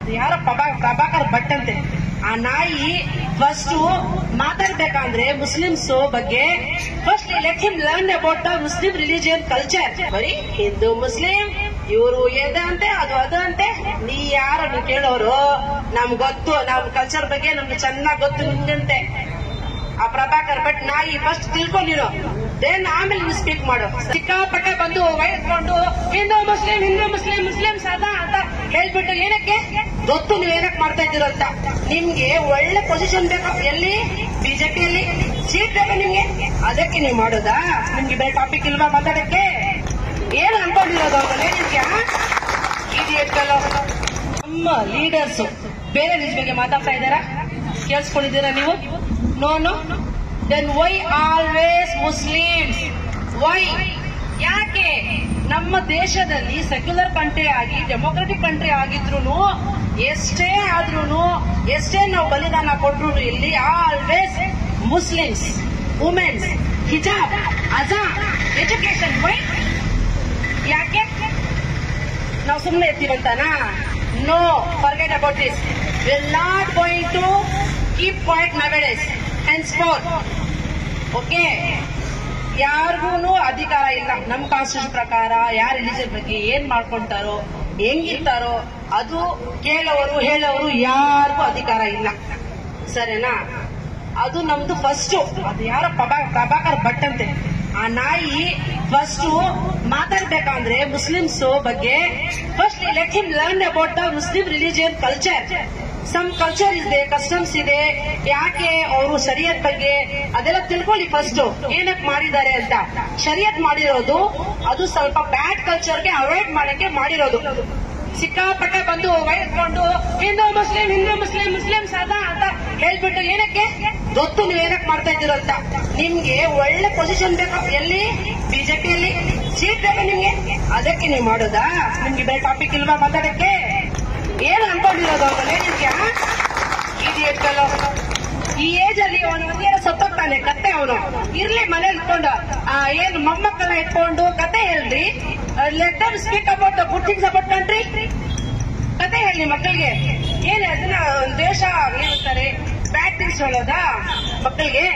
ಯಾರ ಪ್ರಭಾ ಪ್ರಭಾಕರ್ ಭಟ್ ಅಂತೆ ಆ ನಾಯಿ ಫಸ್ಟ್ ಮಾತಾಡ್ಬೇಕಂದ್ರೆ ಮುಸ್ಲಿಮ್ಸ್ ಬಗ್ಗೆ first let him learn about the Muslim religion culture ಬರೀ ಹಿಂದೂ ಮುಸ್ಲಿಂ ಇವರು ಎದ ಅಂತೆ ಅದು ಅದು ಅಂತೆ ನೀ ಯಾರು ಕೇಳೋರು ನಮ್ಗ್ ಗೊತ್ತು ನಮ್ ಕಲ್ಚರ್ ಬಗ್ಗೆ ನಮ್ಗೆ ಚೆನ್ನಾಗ್ ಗೊತ್ತು ನಿಮ್ಗಂತೆ ಆ ಪ್ರಭಾಕರ್ ಭಟ್ ನಾಯಿ ಫಸ್ಟ್ ತಿಳ್ಕೊಂಡಿರೋ ದೆನ್ ಆಮೇಲೆ ನೀವು ಸ್ಪೀಕ್ ಮಾಡು ಸಿಕ್ಕಾಪಟ್ಟೆ ಬಂದು ವಯಸ್ಕೊಂಡು Hindu Muslim Hindu Muslim Muslim ಸಾದಾ ಅಂತ ಹೇಳ್ಬಿಟ್ಟು ಏನಕ್ಕೆ ಗೊತ್ತು ನೀವು ಏನಕ್ಕೆ ಮಾಡ್ತಾ ಇದ್ದೀರೋ ಅಂತ ನಿಮ್ಗೆ ಒಳ್ಳೆ ಪೊಸಿಷನ್ ಬೇಕು ಎಲ್ಲಿ ಬಿಜೆಪಿಯಲ್ಲಿ ಸೀಟ್ ಬೇಕು ನಿಮ್ಗೆ ಅದಕ್ಕೆ ನೀವು ಮಾಡೋದಾ ನಿಮ್ಗೆ ಬೇರೆ ಟಾಪಿಕ್ ಇಲ್ವಾ ಮಾತಾಡಕ್ಕೆ ಏನು ಅನ್ಕೊಂಡಿರೋದು ಅವ್ರು ಲೇಡೀಸ್ಗೆ ಇದೆಯಲ್ಲ ನಮ್ಮ ಲೀಡರ್ಸ್ ಬೇರೆ ನಿಜ ಬಗ್ಗೆ ಮಾತಾಡ್ತಾ ಇದ್ದಾರಾ ಕೇಳಿಸ್ಕೊಂಡಿದ್ದೀರಾ ನೀವು no no then why always Muslims why ಯಾಕೆ ನಮ್ಮ ದೇಶದಲ್ಲಿ ಸೆಕ್ಯುಲರ್ ಕಂಟ್ರಿ ಆಗಿ ಡೆಮೋಕ್ರೆಟಿಕ್ ಕಂಟ್ರಿ ಆಗಿದ್ರು ಎಷ್ಟೇ ಆದ್ರೂ ಎಷ್ಟೇ ನಾವು ಬಲಿದಾನ ಕೊಟ್ರು ಇಲ್ಲಿ ಆಲ್ವೇಸ್ ಮುಸ್ಲಿಮ್ಸ್ ವುಮೆನ್ಸ್ ಹಿಜಾಬ್ ಅಜಾ ಎಜುಕೇಶನ್ ವೈ ಯಾಕೆ ನಾವು ಸುಮ್ಮನೆ ಇರ್ತೀವಂತಾನಾ no forget about this will not going to keep point nowadays and sport okay ಯಾರಿಗೂ ಅಧಿಕಾರ ಇಲ್ಲ ನಮ್ಮ ಕಾನ್ಸ್ಟಿಟ್ಯೂಷನ್ ಪ್ರಕಾರ ಯಾರ ರಿಲಿಜನ್ ಬಗ್ಗೆ ಏನ್ ಮಾಡ್ಕೊಂತಾರೋ ಹೆಂಗಿರ್ತಾರೋ ಅದು ಕೇಳೋರು ಹೇಳೋರು ಯಾರಿಗೂ ಅಧಿಕಾರ ಇಲ್ಲ ಸರಿನಾ ಅದು ನಮ್ದು ಫಸ್ಟ್ ಅದು ಯಾರ ಪ್ರಭಾ ಪ್ರಭಾಕರ್ ಭಟ್ ಅಂತೆ ಆ ನಾಯಿ ಫಸ್ಟ್ ಮಾತಾಡ್ಬೇಕಂದ್ರೆ ಮುಸ್ಲಿಮ್ಸ್ ಬಗ್ಗೆ first let him learn about the Muslim religion culture some culture ಇದೆ ಕಸ್ಟಮ್ಸ್ ಇದೆ ಯಾಕೆ ಅವರು ಶರಿಯತ್ ಬಗ್ಗೆ ಅದೆಲ್ಲ ತಿಳ್ಕೊಳ್ಳಿ ಫಸ್ಟ್ ಏನಕ್ ಮಾಡಿದ್ದಾರೆ ಅಂತ ಶರಿಯತ್ ಮಾಡಿರೋದು ಅದು ಸ್ವಲ್ಪ ಬ್ಯಾಡ್ ಕಲ್ಚರ್ಗೆ ಅವಾಯ್ಡ್ ಮಾಡಕ್ಕೆ ಮಾಡಿರೋದು ಸಿಕ್ಕಾಪಟ್ಟೆ ಬಂದು ವಯಸ್ಕೊಂಡು Hindu Muslim Hindu Muslim Muslim ಸಾದಾ ಅಂತ ಹೇಳ್ಬಿಟ್ಟು ಏನಕ್ಕೆ ಗೊತ್ತು ನೀವು ಏನಕ್ಕೆ ಮಾಡ್ತಾ ಇದ್ದೀರೋ ಅಂತ ನಿಮ್ಗೆ ಒಳ್ಳೆ ಪೊಸಿಷನ್ ಬೇಕು ಎಲ್ಲಿ ಬಿಜೆಪಿಯಲ್ಲಿ ಸೀಟ್ ಬೇಕು ನಿಮ್ಗೆ ಅದಕ್ಕೆ ನೀವು ಮಾಡೋದಾ ನಿಮ್ಗೆ ಬೇರೆ ಟಾಪಿಕ್ ಇಲ್ವಾ ಮಾತಾಡಕ್ಕೆ ಏನು ಅನ್ಕೊಂಡಿರೋದು ಅವ್ರು ಲೇಡೀಸ್ಗೆ ಇದೆಯಲ್ಲ ಈ ಏಜ್ ಅಲ್ಲಿ ಅವನು ಒಂದೇನೋ ಸತ್ತೋಗ್ತಾನೆ ಕತ್ತೆ ಅವನು ಇರ್ಲಿ ಮನೆ ಇಟ್ಕೊಂಡು ಆ, ಏನು ಮೊಮ್ಮಕ್ಕಳನ್ನ ಇಟ್ಕೊಂಡು ಕತೆ ಹೇಳ್ರಿ let them speak about the good things about country ಕತೆ ಹೇಳಿ ಮಕ್ಕಳಿಗೆ ಏನ್ ಅದನ್ನ ದೇಶ ಏನಂತಾರೆ ಬ್ಯಾಡ್ ಥಿಂಗ್ಸ್ ಹೇಳೋದಾ ಮಕ್ಕಳಿಗೆ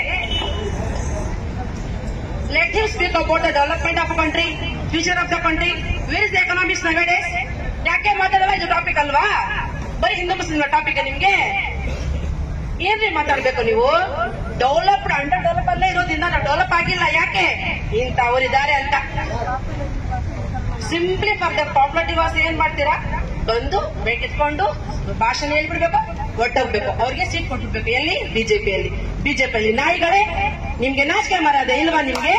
let him speak about the development of country future of the country where is the economics nowadays ಯಾಕೆ ಮಾತಾಡಲ್ಲ ಇದು ಟಾಪಿಕ್ ಅಲ್ವಾ ಬರೀ ಹಿಂದೂ ಮುಸ್ಲಿಂ ಟಾಪಿಕ್ ನಿಮ್ಗೆ ಏನ್ರಿ ಮಾತಾಡ್ಬೇಕು ನೀವು ಡೆವಲಪ್ಡ್ ಅಂಡರ್ ಡೆವಲಪ್ ಅಲ್ಲೇ ಇರೋದ್ರಿಂದ ನಾವು ಡೆವಲಪ್ ಆಗಿಲ್ಲ ಯಾಕೆ ಇಂಥವರಿದ್ದಾರೆ ಅಂತ simply for the popular was ಏನ್ ಮಾಡ್ತೀರಾ ಬಂದು ಬೇಕಿಟ್ಕೊಂಡು ಭಾಷಣ ಹೇಳ್ಬಿಡ್ಬೇಕು ಹೊಟ್ಟೋಗ್ಬೇಕು ಅವ್ರಿಗೆ ಸೀಟ್ ಕೊಟ್ಟಿರ್ಬೇಕು ಎಲ್ಲಿ ಬಿಜೆಪಿಯಲ್ಲಿ ಬಿಜೆಪಿಯಲ್ಲಿ ನಾಯಿಗಳೇ ನಿಮ್ಗೆ ನಾಚಿಕೆ ಮರದ ಇಲ್ವಾ ನಿಮ್ಗೆ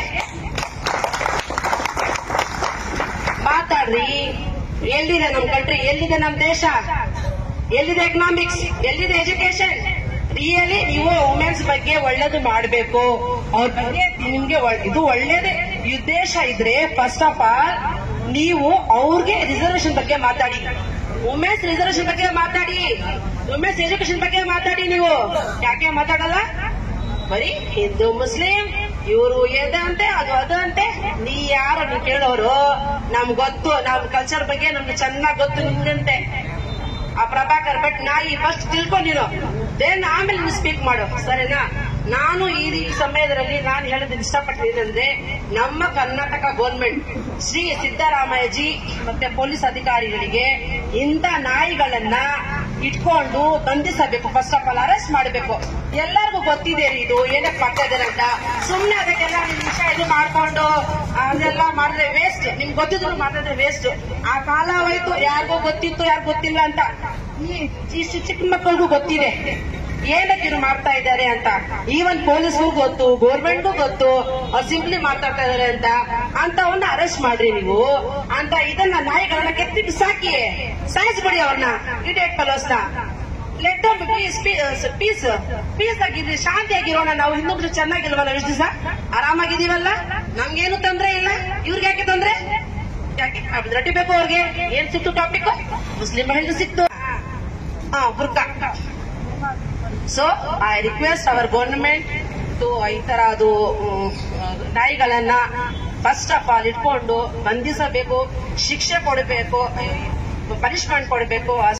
ಮಾತಾಡ್ರಿ ಎಲ್ಲಿದೆ ನಮ್ ಕಂಟ್ರಿ ಎಲ್ಲಿದೆ ನಮ್ ದೇಶ ಎಲ್ಲಿದೆ ಎಕನಾಮಿಕ್ಸ್ ಎಲ್ಲಿದೆ ಎಜುಕೇಶನ್ ರಿಯಲಿ ನೀವು ವುಮೆನ್ಸ್ ಬಗ್ಗೆ ಒಳ್ಳೇದು ಮಾಡಬೇಕು ಅವ್ರ ಬಗ್ಗೆ ನಿಮ್ಗೆ ಒಳ್- ಇದು ಒಳ್ಳೇದೇ ಈ ದೇಶ ಇದ್ರೆ ಫಸ್ಟ್ ಆಫ್ ಆಲ್ ನೀವು ಅವ್ರಿಗೆ ರಿಸರ್ವೇಶನ್ ಬಗ್ಗೆ ಮಾತಾಡಿ ವುಮೆನ್ಸ್ ರಿಸರ್ವೇಶನ್ ಬಗ್ಗೆ ಮಾತಾಡಿ ವುಮೆನ್ಸ್ ಎಜುಕೇಶನ್ ಬಗ್ಗೆ ಮಾತಾಡಿ ನೀವು ಯಾಕೆ ಮಾತಾಡಲ್ಲ ಬರೀ ಹಿಂದೂ ಮುಸ್ಲಿಂ ಇವರು ಎದ ಅಂತೆ ಅದು ಅದು ಅಂತೆ ನೀ ಯಾರು ಕೇಳೋರು ನಮ್ಗ್ ಗೊತ್ತು ನಮ್ ಕಲ್ಚರ್ ಬಗ್ಗೆ ನಮ್ಗೆ ಚೆನ್ನಾಗ್ ಗೊತ್ತು ನಿಮ್ಗಂತೆ ಆ ಪ್ರಭಾಕರ್ ಭಟ್ ನಾಯಿ ಫಸ್ಟ್ ತಿಳ್ಕೊಂಡಿರೋ ದೆನ್ ಆಮೇಲೆ ನೀವು ಸ್ಪೀಕ್ ಮಾಡು ಸರಿನಾ ನಾನು ಈ ಈ ಸಮಯದಲ್ಲಿ ನಾನು ಹೇಳೋದಕ್ಕೆ ಇಷ್ಟಪಟ್ಟಿದ್ದೇನೆಂದ್ರೆ ನಮ್ಮ ಕರ್ನಾಟಕ ಗೌರ್ಮೆಂಟ್ ಶ್ರೀ ಸಿದ್ದರಾಮಯ್ಯಜಿ ಮತ್ತೆ ಪೊಲೀಸ್ ಅಧಿಕಾರಿಗಳಿಗೆ ಇಂಥ ನಾಯಿಗಳನ್ನ ಇಟ್ಕೊಂಡು ಬಂಧಿಸಬೇಕು ಫಸ್ಟ್ ಆಫ್ ಆಲ್ ಅರೆಸ್ಟ್ ಮಾಡಬೇಕು ಎಲ್ಲರಿಗೂ ಗೊತ್ತಿದೆ ರೀ ಇದು ಏನಕ್ಕೆ ಮಾಡ್ತಾ ಇದ್ದಾರೆ ಅಂತ ಸುಮ್ನೆ ಅದಕ್ಕೆಲ್ಲ ನಿಮ್ ವಿಷಯ ಇದು ಮಾಡ್ಕೊಂಡು ಅದೆಲ್ಲ ಮಾಡಿದ್ರೆ ವೇಸ್ಟ್ ನಿಮ್ಗೆ ಗೊತ್ತಿದ್ರು ಮಾಡಿದ್ರೆ ವೇಸ್ಟ್ ಆ ಕಾಲ ಹೋಯ್ತು ಯಾರಿಗೂ ಗೊತ್ತಿತ್ತು ಯಾರಿಗೂ ಗೊತ್ತಿಲ್ಲ ಅಂತ ಈ ಇಷ್ಟು ಚಿಕ್ಕ ಮಕ್ಕಳಿಗೂ ಗೊತ್ತಿದೆ ಏನಕ್ಕೆ ಇವ್ರು ಮಾಡ್ತಾ ಇದ್ದಾರೆ ಅಂತ ಈವನ್ ಪೊಲೀಸ್ಗೂ ಗೊತ್ತು ಗೌರ್ಮೆಂಟ್ಗೂ ಗೊತ್ತು ಅವ್ರು ಸಿಂಪ್ಲಿ ಮಾತಾಡ್ತಾ ಇದಾರೆ ಅಂತ ಅಂತವನ್ನ ಅರೆಸ್ಟ್ ಮಾಡ್ರಿ ನೀವು ಅಂತ ಇದನ್ನ ನಾಯಿಗಳನ್ನ ಕೆತ್ತಿ ಬಿಸಾಕಿ ಸಾಯಿಸ್ಬಿಡಿ ಅವ್ರನ್ನ ಇಡೇಟ್ ಫಲೋಸ್ನ ಲೆಟ್ ಪ್ಲೀಸ್ ಪೀಸ್ ಪೀಸ್ ಆಗಿದ್ವಿ ಶಾಂತಿಯಾಗಿರೋಣ ನಾವು ಇನ್ನೊಬ್ರು ಚೆನ್ನಾಗಿಲ್ವಲ್ಲ ಎಷ್ಟು ದಿವಸ ಆರಾಮಾಗಿದೀವಲ್ಲ ನಮ್ಗೇನು ತೊಂದ್ರೆ ಇಲ್ಲ ಇವ್ರಿಗೆ ಯಾಕೆ ತೊಂದ್ರೆ ಯಾಕೆ ಅಬ್ದು ರೊಟ್ಟಿ ಬೇಕು ಅವ್ರಿಗೆ ಏನ್ ಸಿಕ್ತು ಟಾಪಿಕ್ ಮುಸ್ಲಿಂ ಮಹಿಳೆಗೆ ಸಿಕ್ತು ಹಾ ಬುರ್ಕಾ so I request our government to ಈ ತರ ಅದು ಮ್, ನಾಯಿಗಳನ್ನ ಫಸ್ಟ್ ಆಫ್ ಆಲ್ ಇಟ್ಕೊಂಡು ಬಂಧಿಸಬೇಕು ಶಿಕ್ಷೆ ಕೊಡಬೇಕು ಪನಿಷ್ಮೆಂಟ್ ಕೊಡಬೇಕು